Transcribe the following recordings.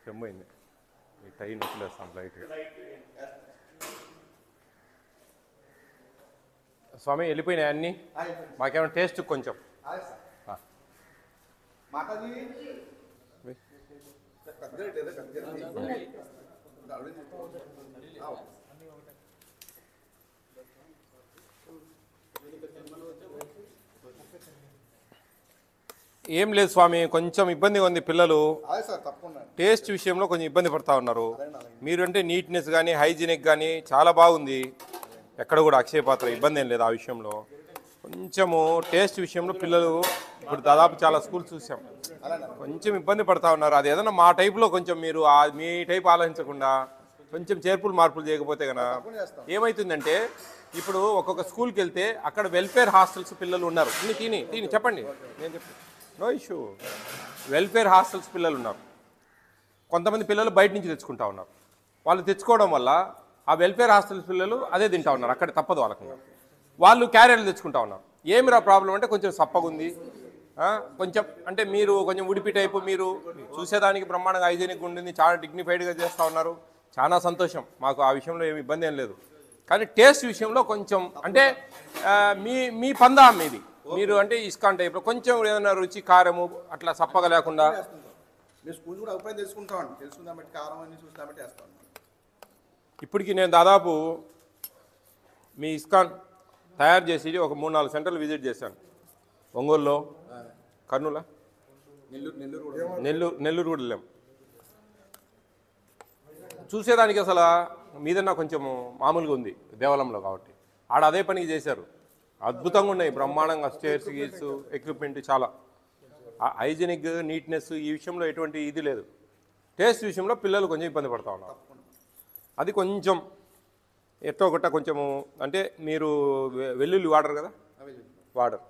చెంబోయింది ఈ టై నొప్పులేస్తాం లైట్గా స్వామి వెళ్ళిపోయినాయి అన్నీ మాకేమైనా టేస్ట్ కొంచెం ఆ. మాతాజీ కద్గరేట్ ఏదో కద్గరేట్ ఏం లేదు స్వామి కొంచెం ఇబ్బందిగా ఉంది పిల్లలు అదే సార్ తప్పకుండా టేస్ట్ విషయంలో కొంచెం ఇబ్బంది పడతా ఉన్నారు మీరంటే నీట్నెస్ కానీ హైజీనిక్ కానీ చాలా బాగుంది ఎక్కడ కూడా అక్షయ పాత్ర ఇబ్బంది ఏం లేదు ఆ విషయంలో కొంచెము టేస్ట్ విషయంలో పిల్లలు ఇప్పుడు దాదాపు చాలా స్కూల్స్ చూసాం కొంచెం ఇబ్బంది పడతా ఉన్నారు అది ఏదైనా మా టైప్లో కొంచెం మీరు ఆ మీ టైప్ ఆలోచించకుండా కొంచెం చేర్పులు మార్పులు చేయకపోతే కనుక ఏమవుతుందంటే ఇప్పుడు ఒక్కొక్క స్కూల్కి వెళ్తే అక్కడ వెల్ఫేర్ హాస్టల్స్ పిల్లలు ఉన్నారు తిని తిని తిని చెప్పండి నేను చెప్పి నో ఇష్యూ వెల్ఫేర్ హాస్టల్స్ పిల్లలు ఉన్నారు కొంతమంది పిల్లలు బయట నుంచి తెచ్చుకుంటా ఉన్నారు వాళ్ళు తెచ్చుకోవడం వల్ల ఆ వెల్ఫేర్ హాస్టల్స్ పిల్లలు అదే తింటా ఉన్నారు అక్కడ తప్పదు వాళ్ళకి వాళ్ళు క్యారియర్లు తెచ్చుకుంటా ఉన్నారు ఏమిరా ప్రాబ్లం అంటే కొంచెం సప్పగుంది ఆ, కొంచెం అంటే మీరు కొంచెం ఉడిపి టైపు మీరు చూసేదానికి బ్రహ్మాండంగా హైజీనిక్ ఉండింది చాలా డిగ్నిఫైడ్గా చేస్తూ ఉన్నారు చాలా సంతోషం మాకు ఆ విషయంలో ఏమి ఇబ్బంది ఏం లేదు కానీ టేస్ట్ విషయంలో కొంచెం అంటే ఆ, మీ మీ పందా మీది మీరు అంటే ఇస్కాన్ టైప్లో కొంచెం ఏదైనా రుచి కారము అట్లా సప్పగా లేకుండా మీరు స్కూల్ కూడా అభిప్రాయం తెలుసుకుంటామండి తెలుసుకుందాం బట్టి కారం అన్ని చూసుకుందాం బట్టి వేస్తాం ఇప్పటికి నేను దాదాపు మీ ఇస్కాన్ తయారు చేసి ఒక మూడు నాలుగు సెంటర్లు విజిట్ చేశాను ఒంగోలులో కర్నూలా నెల్లూరు నెల్లూరు కూడా నెల్లూరు నెల్లూరు కూడా వెళ్ళాం చూసేదానికి అసలు మీదన్నా కొంచెం మామూలుగా ఉంది దేవాలయంలో కాబట్టి ఆడ అదే పనికి చేశారు అద్భుతంగా ఉన్నాయి బ్రహ్మాండంగా స్టేర్స్ గీర్స్ ఎక్విప్మెంట్ చాలా హైజీనిక్ నీట్నెస్ ఈ విషయంలో ఎటువంటి ఇది లేదు టేస్ట్ విషయంలో పిల్లలు కొంచెం ఇబ్బంది పడతా ఉన్నారు అది కొంచెం ఎట్టో ఒకట కొంచెము అంటే మీరు వె- వెల్లుల్లి వాడరు కదా వాడరు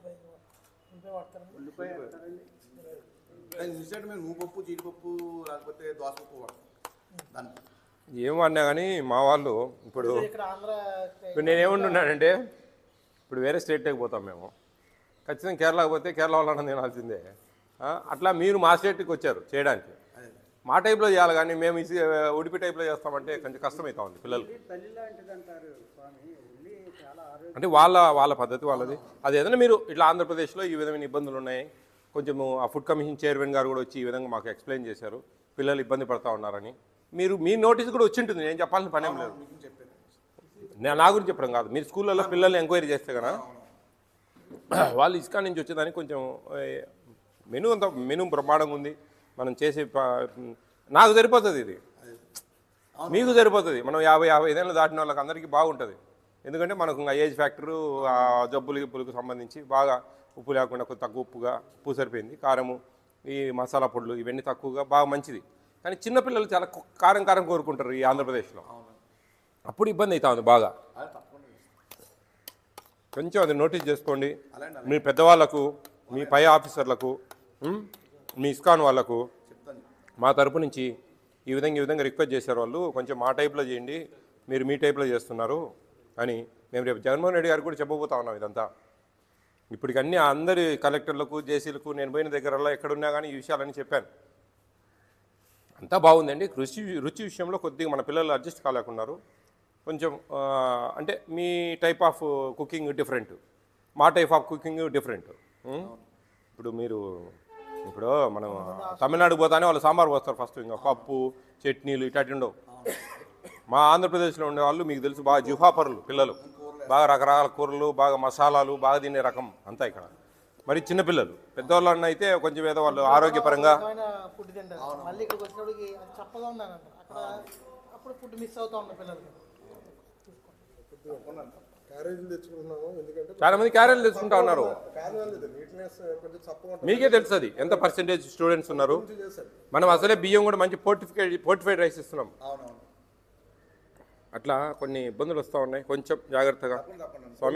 ఇన్స్టెంట్ మేము నువ్వుపప్పు జీడిపప్పు లేకపోతే దోసపప్పు వాడతాం దాన్ని ఏం వాడినా కానీ మా వాళ్ళు ఇప్పుడు ఇక్కడ ఆంధ్ర ఇప్పుడు నేనేమంటున్నానంటే ఇప్పుడు వేరే స్టేట్కి పోతాం మేము ఖచ్చితంగా కేరళకు పోతే కేరళ వాళ్ళని తినాల్సిందే ఆ, అట్లా మీరు మా స్టేట్కి వచ్చారు చేయడానికి మా టైప్లో చేయాలి కానీ మేము ఇసి ఉడిపి టైప్లో చేస్తామంటే కొంచెం కష్టమవుతా ఉంది పిల్లలు తల్లి లాంటిదంటారు స్వామి ఉల్లి చాలా ఆరోగ్యం అంటే వాళ్ళ వాళ్ళ పద్ధతి వాళ్ళది అది ఏదైనా మీరు ఇట్లా ఆంధ్రప్రదేశ్లో ఈ విధమైన ఇబ్బందులు ఉన్నాయి కొంచెము ఆ ఫుడ్ కమిషన్ చైర్మన్ గారు కూడా వచ్చి ఈ విధంగా మాకు ఎక్స్ప్లెయిన్ చేశారు పిల్లలు ఇబ్బంది పడతా ఉన్నారని మీరు మీ నోటీస్ కూడా వచ్చి ఉంటుంది నేను చెప్పాల్సిన పనేం లేదు మీకు చెప్పాను నేను నా గురించి చెప్పడం కాదు మీరు స్కూళ్ళల్లో పిల్లల్ని ఎంక్వైరీ చేస్తే కదా వాళ్ళు ఇస్కా నుంచి వచ్చేదానికి కొంచెం ఏ, మెనూ అంత మెనూ బ్రహ్మాండంగా ఉంది మనం చేసే ప- నాకు సరిపోతుంది ఇది మీకు సరిపోతుంది మనం యాభై యాభై ఐదేళ్ళు దాటిన వాళ్ళకి అందరికీ బాగుంటుంది ఎందుకంటే మనకు ఇంకా ఏజ్ ఫ్యాక్టరు ఆ జబ్బులు గిబ్బులకు సంబంధించి బాగా ఉప్పు లేకుండా కొంచెం తక్కువ ఉప్పుగా ఉప్పు సరిపోయింది కారము ఈ మసాలా పొడులు ఇవన్నీ తక్కువగా బాగా మంచిది కానీ చిన్నపిల్లలు చాలా కు- కారం కారం కోరుకుంటారు ఈ ఆంధ్రప్రదేశ్లో అప్పుడు ఇబ్బంది అవుతా ఉంది బాగా అదే తప్పకుండా కొంచెం అది నోటీస్ చేసుకోండి అలాంటి మీ పెద్దవాళ్ళకు మీ పై ఆఫీసర్లకు ఉమ్, మీ ఇస్కాన్ వాళ్ళకు చెప్తాను మా తరపు నుంచి ఈ విధంగా ఈ విధంగా రిక్వెస్ట్ చేశారు వాళ్ళు కొంచెం మా టైప్లో చేయండి మీరు మీ టైప్లో చేస్తున్నారు అని మేము రేపు జగన్మోహన్ రెడ్డి గారికి కూడా చెప్పబోతా ఉన్నాం ఇదంతా ఇప్పటికి అన్ని అందరి కలెక్టర్లకు జేసీలకు నేను పోయిన దగ్గరలో ఎక్కడున్నా కానీ ఈ విషయాలన్నీ చెప్పాను అంతా బాగుందండి రుచి రుచి విషయంలో కొద్దిగా మన పిల్లలు అడ్జస్ట్ కాలేకున్నారు కొంచెం ఆ, అంటే మీ టైప్ ఆఫ్ కుకింగ్ డిఫరెంట్ మా టైప్ ఆఫ్ కుకింగ్ డిఫరెంట్ ఇప్పుడు మీరు ఇప్పుడు మనం తమిళనాడుకు పోతానే వాళ్ళు సాంబార్ పోస్తారు ఫస్ట్ ఇంకా పప్పు చట్నీలు ఇట్లాంటి ఉండవు మా ఆంధ్రప్రదేశ్లో ఉండే వాళ్ళు మీకు తెలుసు బాగా జిహాపరులు పిల్లలు బాగా రకరకాల కూరలు బాగా మసాలాలు బాగా తినే రకం అంతా ఇక్కడ మరి చిన్నపిల్లలు పెద్దవాళ్ళు అయితే కొంచెం ఏదో వాళ్ళు ఆరోగ్యపరంగా రకమైన ఫుడ్ తింటారు మళ్ళీ ఇక్కడికి వచ్చినప్పటికి అది చప్పగా ఉందని అంటారు అక్కడ అప్పుడు ఫుడ్ మిస్ అవుతా ఉంది పిల్లలకి క్యారేజీలు తెచ్చుకుంటున్నాము ఎందుకంటే చాలా మంది క్యారెల్ తెచ్చుకుంటా ఉన్నారు క్యారేజ్ లేదు నీట్నెస్ కొంచెం చప్పగా ఉంటుంది మీకే తెలుస్తుంది ఎంత పర్సెంటేజ్ స్టూడెంట్స్ ఉన్నారు చేశారు మనం అసలే బియ్యం కూడా మంచి పోర్టిఫైడ్ పోర్టిఫైడ్ రైస్ ఇస్తున్నాం అవునవును అట్లా కొన్ని ఇబ్బందులు వస్తూ ఉన్నాయి కొంచెం జాగ్రత్తగా తప్పకుండా